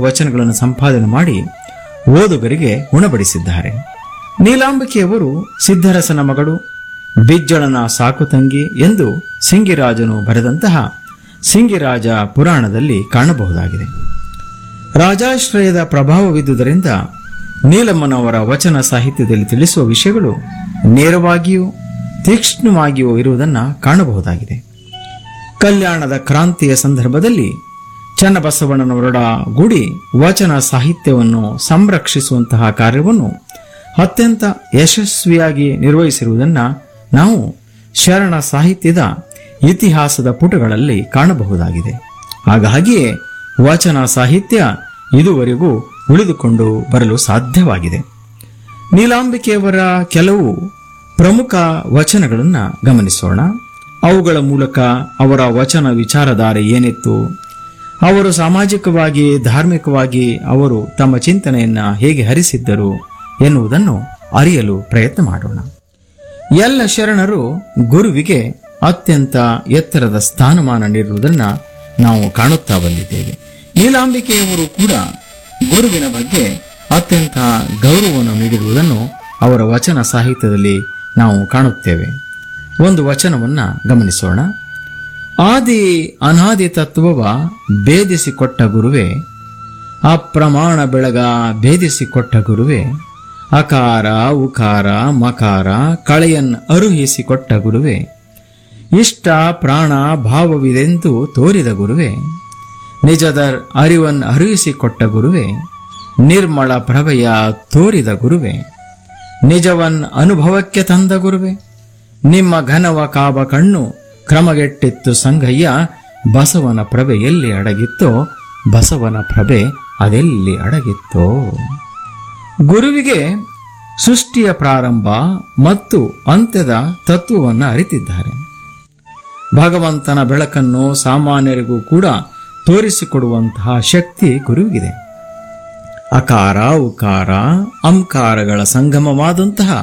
ವಚನಗಳನ್ನು ಸಂಪಾದನೆ ಮಾಡಿ ಓದುಗರಿಗೆ ಉಣಬಡಿಸಿದ್ದಾರೆ ನೀಲಾಂಬಿಕೆಯವರು ಸಿದ್ಧರಸನ ಮಗಳು ಬಿಜ್ಜಳನ ಸಾಕು ತಂಗಿ ಎಂದು ಸಿಂಗಿರಾಜನು ಬರೆದಂತಹ ಸಿಂಗಿರಾಜ ಪುರಾಣದಲ್ಲಿ ಕಾಣಬಹುದಾಗಿದೆ ರಾಜಾಶ್ರಯದ ಪ್ರಭಾವವಿದ್ದುದರಿಂದ ನೀಲಮ್ಮನವರ ವಚನ ಸಾಹಿತ್ಯದಲ್ಲಿ ತಿಳಿಸುವ ವಿಷಯಗಳು ನೇರವಾಗಿಯೂ ತೀಕ್ಷ್ಣವಾಗಿಯೂ ಇರುವುದನ್ನು ಕಾಣಬಹುದಾಗಿದೆ ಕಲ್ಯಾಣದ ಕ್ರಾಂತಿಯ ಸಂದರ್ಭದಲ್ಲಿ ಚನ್ನಬಸವಣ್ಣನವರೊಡ ಗುಡಿ ವಚನ ಸಾಹಿತ್ಯವನ್ನು ಸಂರಕ್ಷಿಸುವಂತಹ ಕಾರ್ಯವನ್ನು ಅತ್ಯಂತ ಯಶಸ್ವಿಯಾಗಿ ನಿರ್ವಹಿಸಿರುವುದನ್ನು ನಾವು ಶರಣ ಸಾಹಿತ್ಯದ ಇತಿಹಾಸದ ಪುಟಗಳಲ್ಲಿ ಕಾಣಬಹುದಾಗಿದೆ ಹಾಗಾಗಿಯೇ ವಚನ ಸಾಹಿತ್ಯ ಇದುವರೆಗೂ ಉಳಿದುಕೊಂಡು ಬರಲು ಸಾಧ್ಯವಾಗಿದೆ ನೀಲಾಂಬಿಕೆಯವರ ಕೆಲವು ಪ್ರಮುಖ ವಚನಗಳನ್ನು ಗಮನಿಸೋಣ ಅವುಗಳ ಮೂಲಕ ಅವರ ವಚನ ವಿಚಾರಧಾರೆ ಏನಿತ್ತು ಅವರು ಸಾಮಾಜಿಕವಾಗಿ ಧಾರ್ಮಿಕವಾಗಿ ಅವರು ತಮ್ಮ ಚಿಂತನೆಯನ್ನ ಹೇಗೆ ಹರಿಸಿದ್ದರು ಎನ್ನುವುದನ್ನು ಅರಿಯಲು ಪ್ರಯತ್ನ ಮಾಡೋಣ ಎಲ್ಲ ಶರಣರು ಗುರುವಿಗೆ ಅತ್ಯಂತ ಎತ್ತರದ ಸ್ಥಾನಮಾನ ನೀಡಿರುವುದನ್ನು ನಾವು ಕಾಣುತ್ತಾ ಬಂದಿದ್ದೇವೆ ನೀಲಾಂಬಿಕೆಯವರು ಕೂಡ ಗುರುವಿನ ಬಗ್ಗೆ ಅತ್ಯಂತ ಗೌರವವನ್ನು ನೀಡಿರುವುದನ್ನು ಅವರ ವಚನ ಸಾಹಿತ್ಯದಲ್ಲಿ ನಾವು ಕಾಣುತ್ತೇವೆ ಒಂದು ವಚನವನ್ನ ಗಮನಿಸೋಣ ಆದಿ ಅನಾದಿ ತತ್ವವ ಭೇದಿಸಿಕೊಟ್ಟ ಗುರುವೇ ಅಪ್ರಮಾಣ ಬೆಳಗ ಭೇದಿಸಿಕೊಟ್ಟ ಗುರುವೇ ಅಕಾರ ಉಕಾರ ಮಕಾರ ಕಳೆಯನ್ ಅರುಹಿಸಿಕೊಟ್ಟ ಗುರುವೇ ಇಷ್ಟ ಪ್ರಾಣ ಭಾವವಿದೆಂದು ತೋರಿದ ಗುರುವೇ ನಿಜದ ಅರಿವನ್ ಅರಿಯಿಸಿಕೊಟ್ಟ ಗುರುವೇ ನಿರ್ಮಳ ಪ್ರಭೆಯ ತೋರಿದ ಗುರುವೇ ನಿಜವನ್ ಅನುಭವಕ್ಕೆ ತಂದ ಗುರುವೇ ನಿಮ್ಮ ಘನವ ಕಾಬ ಕಣ್ಣು ಕ್ರಮಗೆಟ್ಟಿತ್ತು ಸಂಘಯ್ಯ ಬಸವನ ಪ್ರಭೆ ಎಲ್ಲಿ ಅಡಗಿತ್ತೋ ಬಸವನ ಪ್ರಭೆ ಅದೆಲ್ಲಿ ಅಡಗಿತ್ತೋ ಗುರುವಿಗೆ ಸೃಷ್ಟಿಯ ಪ್ರಾರಂಭ ಮತ್ತು ಅಂತ್ಯದ ತತ್ವವನ್ನು ಅರಿತಿದ್ದಾರೆ ಭಗವಂತನ ಬೆಳಕನ್ನು ಸಾಮಾನ್ಯರಿಗೂ ಕೂಡ ತೋರಿಸಿಕೊಡುವಂತಹ ಶಕ್ತಿ ಗುರುವಿಗಿದೆ ಅಕಾರ ಉಕಾರ ಅಂಕಾರಗಳ ಸಂಗಮವಾದಂತಹ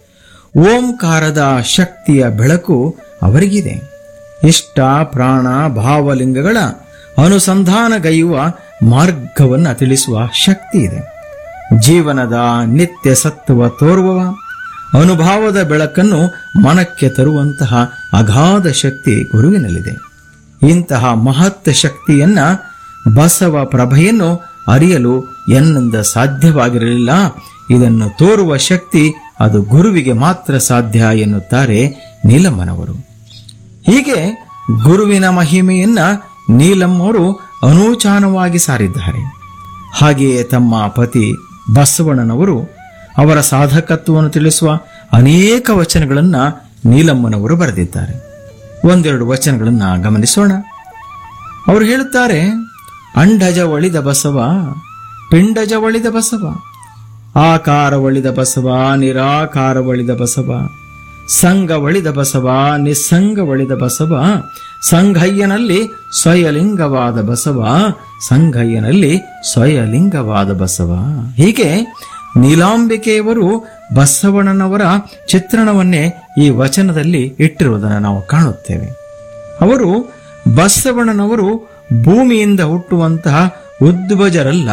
ಓಂಕಾರದ ಶಕ್ತಿಯ ಬೆಳಕು ಅವರಿಗಿದೆ ಇಷ್ಟ ಪ್ರಾಣ ಭಾವಲಿಂಗಗಳ ಅನುಸಂಧಾನಗೈಯುವ ಮಾರ್ಗವನ್ನು ತಿಳಿಸುವ ಶಕ್ತಿ ಇದೆ ಜೀವನದ ನಿತ್ಯ ಸತ್ವ ತೋರುವವ ಅನುಭವದ ಬೆಳಕನ್ನು ಮನಕ್ಕೆ ತರುವಂತಹ ಅಗಾಧ ಶಕ್ತಿ ಗುರುವಿನಲ್ಲಿದೆ ಇಂತಹ ಮಹತ್ ಶಕ್ತಿಯನ್ನ ಬಸವ ಪ್ರಭೆಯನ್ನು ಅರಿಯಲು ಎನ್ನಿಂದ ಸಾಧ್ಯವಾಗಿರಲಿಲ್ಲ ಇದನ್ನು ತೋರುವ ಶಕ್ತಿ ಅದು ಗುರುವಿಗೆ ಮಾತ್ರ ಸಾಧ್ಯ ಎನ್ನುತ್ತಾರೆ ನೀಲಮ್ಮನವರು ಹೀಗೆ ಗುರುವಿನ ಮಹಿಮೆಯನ್ನ ನೀಲಮ್ಮವರು ಅನೂಚಾನವಾಗಿ ಸಾರಿದ್ದಾರೆ ಹಾಗೆಯೇ ತಮ್ಮ ಪತಿ ಬಸವಣ್ಣನವರು ಅವರ ಸಾಧಕತ್ವವನ್ನು ತಿಳಿಸುವ ಅನೇಕ ವಚನಗಳನ್ನ ನೀಲಮ್ಮನವರು ಬರೆದಿದ್ದಾರೆ ಒಂದೆರಡು ವಚನಗಳನ್ನ ಗಮನಿಸೋಣ ಅವರು ಹೇಳುತ್ತಾರೆ ಅಂಡಜ ಒಳಿದ ಬಸವ ಪಿಂಡಜ ಒಳಿದ ಬಸವ ಆಕಾರ ಒಳಿದ ಬಸವ ನಿರಾಕಾರ ಒಳಿದ ಬಸವ ಸಂಘ ಒಳಿದ ಬಸವ ನಿಸ್ಸಂಗ ಒಳಿದ ಬಸವ ಸಂಘಯ್ಯನಲ್ಲಿ ಸ್ವಯಲಿಂಗವಾದ ಬಸವ ಸಂಘಯ್ಯನಲ್ಲಿ ಸ್ವಯಲಿಂಗವಾದ ಬಸವ ಹೀಗೆ ನೀಲಾಂಬಿಕೆಯವರು ಬಸವಣ್ಣನವರ ಚಿತ್ರಣವನ್ನೇ ಈ ವಚನದಲ್ಲಿ ಇಟ್ಟಿರುವುದನ್ನು ನಾವು ಕಾಣುತ್ತೇವೆ ಅವರು ಬಸವಣ್ಣನವರು ಭೂಮಿಯಿಂದ ಹುಟ್ಟುವಂತಹ ಉದ್ಭಜರಲ್ಲ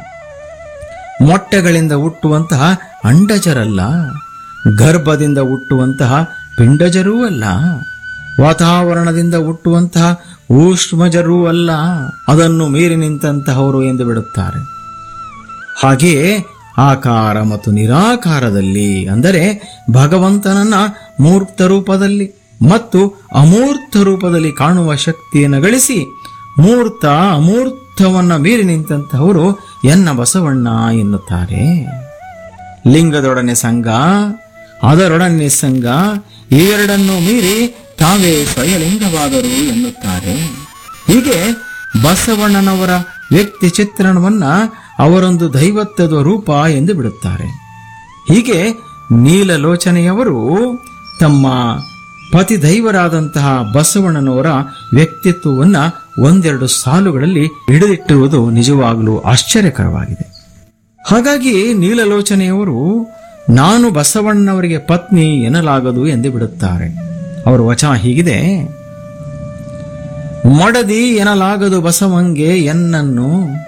ಮೊಟ್ಟೆಗಳಿಂದ ಹುಟ್ಟುವಂತಹ ಅಂಡಜರಲ್ಲ ಗರ್ಭದಿಂದ ಹುಟ್ಟುವಂತಹ ಪಿಂಡಜರೂ ಅಲ್ಲ ವಾತಾವರಣದಿಂದ ಹುಟ್ಟುವಂತಹ ಊಷ್ಮಜರೂ ಅಲ್ಲ ಅದನ್ನು ಮೀರಿ ನಿಂತಂತಹವರು ಎಂದು ಬಿಡುತ್ತಾರೆ ಹಾಗೆಯೇ ಆಕಾರ ಮತ್ತು ನಿರಾಕಾರದಲ್ಲಿ ಅಂದರೆ ಭಗವಂತನನ್ನ ಮೂರ್ತ ರೂಪದಲ್ಲಿ ಮತ್ತು ಅಮೂರ್ತ ರೂಪದಲ್ಲಿ ಕಾಣುವ ಶಕ್ತಿಯನ್ನು ಗಳಿಸಿ ಮೂರ್ತ ಅಮೂರ್ತವನ್ನ ಮೀರಿ ನಿಂತಂತಹವರು ಎನ್ನ ಬಸವಣ್ಣ ಎನ್ನುತ್ತಾರೆ ಲಿಂಗದೊಡನೆ ಸಂಘ ಅದರೊಡನೆ ಸಂಘ ಇವೆರಡನ್ನು ಮೀರಿ ತಾವೇ ಸ್ವಯಲಿಂಗವಾದರು ಎನ್ನುತ್ತಾರೆ ಹೀಗೆ ಬಸವಣ್ಣನವರ ವ್ಯಕ್ತಿ ಚಿತ್ರಣವನ್ನ ಅವರೊಂದು ದೈವತ್ವದ ರೂಪ ಎಂದು ಬಿಡುತ್ತಾರೆ ಹೀಗೆ ನೀಲಲೋಚನೆಯವರು ತಮ್ಮ ಪತಿದೈವರಾದಂತಹ ಬಸವಣ್ಣನವರ ವ್ಯಕ್ತಿತ್ವವನ್ನ ಒಂದೆರಡು ಸಾಲುಗಳಲ್ಲಿ ಹಿಡಿದಿಟ್ಟಿರುವುದು ನಿಜವಾಗಲೂ ಆಶ್ಚರ್ಯಕರವಾಗಿದೆ ಹಾಗಾಗಿ ನೀಲಲೋಚನೆಯವರು ನಾನು ಬಸವಣ್ಣನವರಿಗೆ ಪತ್ನಿ ಎನ್ನಲಾಗದು ಎಂದು ಬಿಡುತ್ತಾರೆ ಅವರ ವಚನ ಹೀಗಿದೆ ಮಡದಿ ಎನ್ನಲಾಗದು ಬಸವಂಗೆ ಎನ್ನನ್ನು